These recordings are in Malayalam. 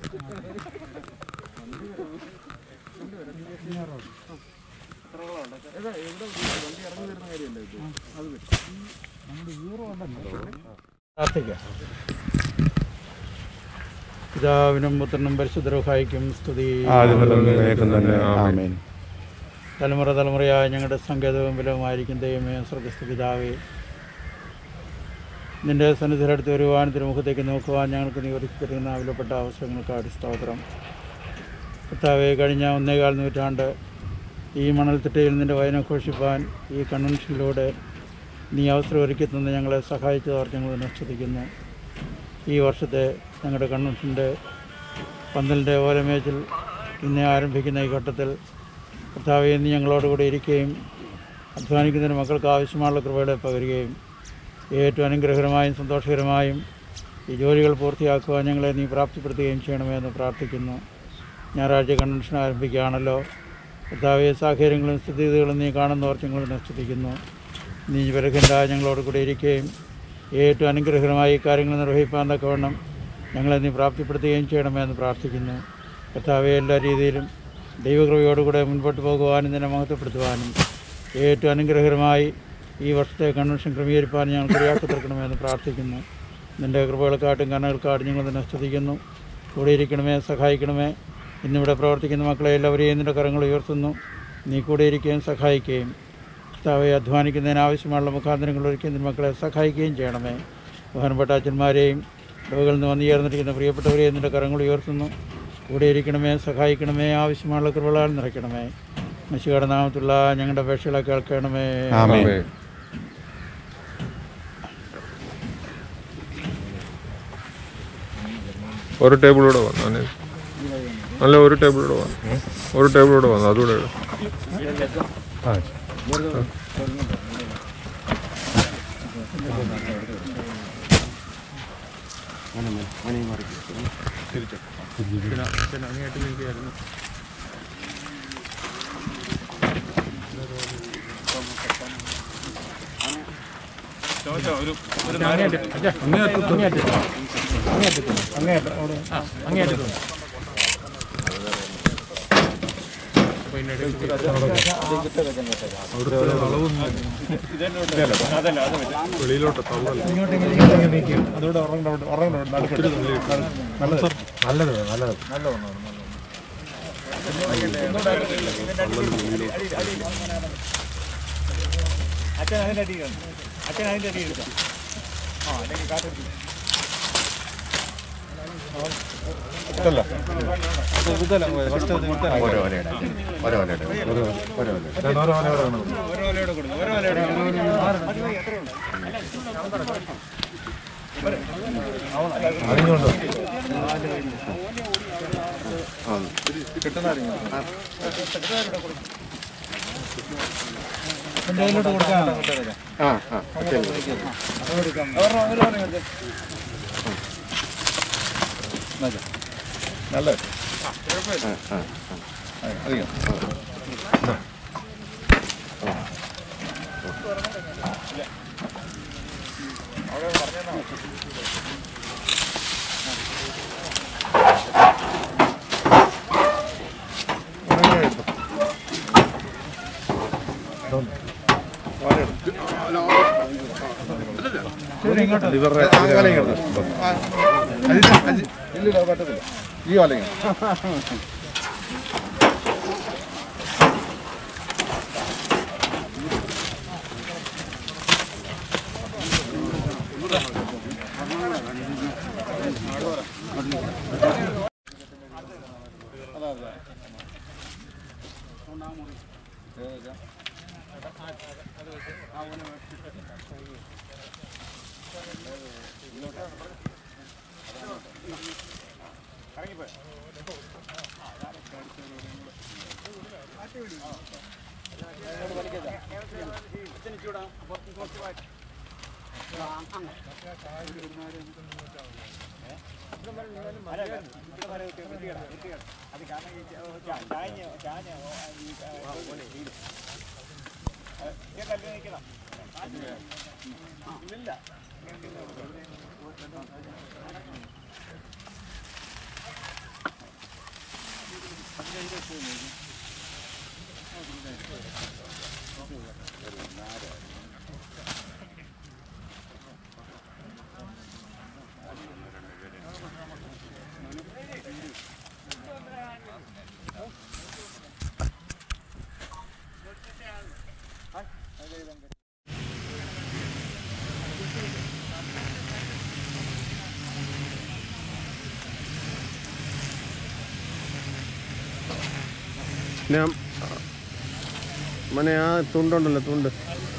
പ്രാർത്ഥിക്കാം പിതാവിനും പുത്രനും പരിശുദ്ധരോഹായിക്കും സ്തുതി ആമേൻ തലമുറ തലമുറയായ ഞങ്ങളുടെ സങ്കേതവും ബലവുമായിരിക്കും ദൈവമേ സ്വർഗസ്ഥ പിതാവേ നിന്റെ സന്നിധിയിലെടുത്ത് വരുവാൻ തിരുമുഖത്തേക്ക് നോക്കുവാൻ ഞങ്ങൾക്ക് നീ ഒരുക്കി തരുന്ന വിലപ്പെട്ട അവസരങ്ങൾക്ക് അടിസ്തോത്രം കർത്താവെ കഴിഞ്ഞ ഒന്നേകാൽ നൂറ്റാണ്ട് ഈ മണൽത്തിട്ടയിൽ നിന്റെ വയനം ഘോഷിപ്പാൻ ഈ കൺവെൻഷനിലൂടെ നീ അവസരം ഒരുക്കി തന്ന് ഞങ്ങളെ സഹായിച്ചതോർ ഞങ്ങൾ നഷ്ടത്തിക്കുന്നു ഈ വർഷത്തെ ഞങ്ങളുടെ കൺവെൻഷൻ്റെ പന്തലിൻ്റെ ഓലമേച്ചിൽ ഇന്ന് ആരംഭിക്കുന്ന ഈ ഘട്ടത്തിൽ കർത്താവെ നീ ഞങ്ങളോടുകൂടി ഇരിക്കുകയും അധ്വാനിക്കുന്നതിന് മക്കൾക്ക് ആവശ്യമുള്ള കൃപയുടെ പകരുകയും ഏറ്റവും അനുഗ്രഹകരമായും സന്തോഷകരമായും ഈ ജോലികൾ പൂർത്തിയാക്കുവാൻ ഞങ്ങളെ നീ പ്രാപ്തിപ്പെടുത്തുകയും ചെയ്യണമേ എന്ന് പ്രാർത്ഥിക്കുന്നു ഞായറാഴ്ച കൺവെൻഷൻ ആരംഭിക്കുകയാണല്ലോ കർത്താവെ സാഹചര്യങ്ങളും സ്ഥിതിഗതികളും നീ കാണുന്നവർ ഞങ്ങൾ നഷ്ടത്തിക്കുന്നു നീ വിരഹൻ്റെ ഞങ്ങളോട് കൂടി ഇരിക്കുകയും ഏറ്റവും അനുഗ്രഹകരമായി ഈ കാര്യങ്ങൾ നിർവഹിപ്പാൻ തക്കവണ്ണം ഞങ്ങളെ നീ പ്രാപ്തിപ്പെടുത്തുകയും ചെയ്യണമേ എന്ന് പ്രാർത്ഥിക്കുന്നു കർത്താവെ എല്ലാ രീതിയിലും ദൈവകൃപയോടുകൂടെ മുൻപോട്ട് പോകുവാനും നിന്നെ മഹത്വപ്പെടുത്തുവാനും ഏറ്റവും അനുഗ്രഹകരമായി ഈ വർഷത്തെ കൺവെൻഷൻ ക്രമീകരിപ്പാൻ ഞങ്ങൾ ഇടയാക്കി തീർക്കണമെന്ന് പ്രാർത്ഥിക്കുന്നു നിൻ്റെ കൃപകൾക്കാട്ടും കണ്ണുകൾക്കാട്ടും ഞങ്ങൾ നിന്നെ സ്തുതിക്കുന്നു കൂടെ ഇരിക്കണമേ സഹായിക്കണമേ ഇന്നിവിടെ പ്രവർത്തിക്കുന്ന മക്കളെ എല്ലാവരെയും നിൻ്റെ കരങ്ങൾ ഉയർത്തുന്നു നീ കൂടെ ഇരിക്കുകയും സഹായിക്കുകയും കർത്താവെ അധ്വാനിക്കുന്നതിന് ആവശ്യമുള്ള മുഖാന്തരങ്ങൾ ഒരുക്കി നിന്റെ മക്കളെ സഹായിക്കുകയും ചെയ്യണമേ ബഹുമാനപ്പെട്ട അച്ഛന്മാരെയും രോഗികളിൽ നിന്ന് വന്നു ചേർന്നിരിക്കുന്ന പ്രിയപ്പെട്ടവരെയും നിന്റെ കരങ്ങൾ ഉയർത്തുന്നു കൂടെ ഇരിക്കണമേ സഹായിക്കണമേ ആവശ്യമുള്ള കൃപകളാൽ നിറയ്ക്കണമേ മഷിയുടെ നാമത്തുള്ള ഞങ്ങളുടെ അപേക്ഷകളെ കേൾക്കണമേ ആമേൻ ഒരു ടേബിളൂടെ വന്നു അനിൽ. അല്ല ഒരു ടേബിളൂടെ വന്നു ഒരു ടേബിളൂടെ വന്നു അതുകൂടെ ഇട്. വെളിയിലോട്ട് തള്ളല്ല ഈ വലങ്ങ ഞാൻ മനെ ആ തുണ്ടുണ്ടല്ലോ തുണ്ട്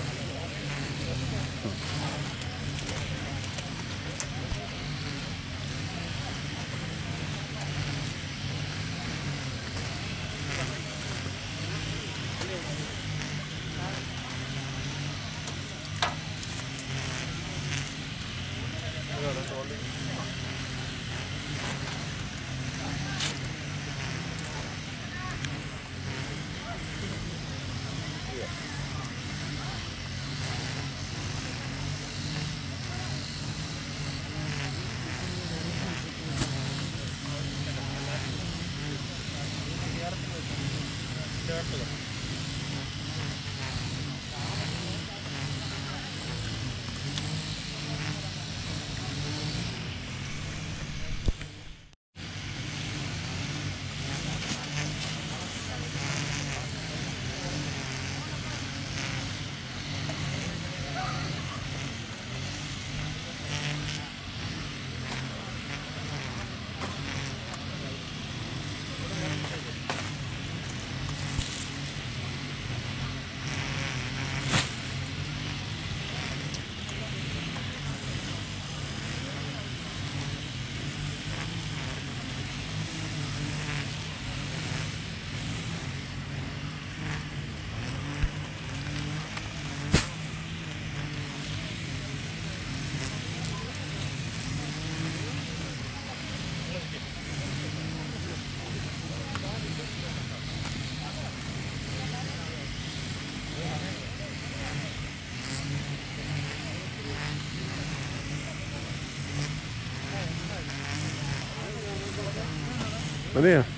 മതിയോ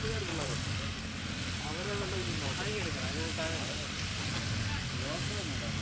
അവരെ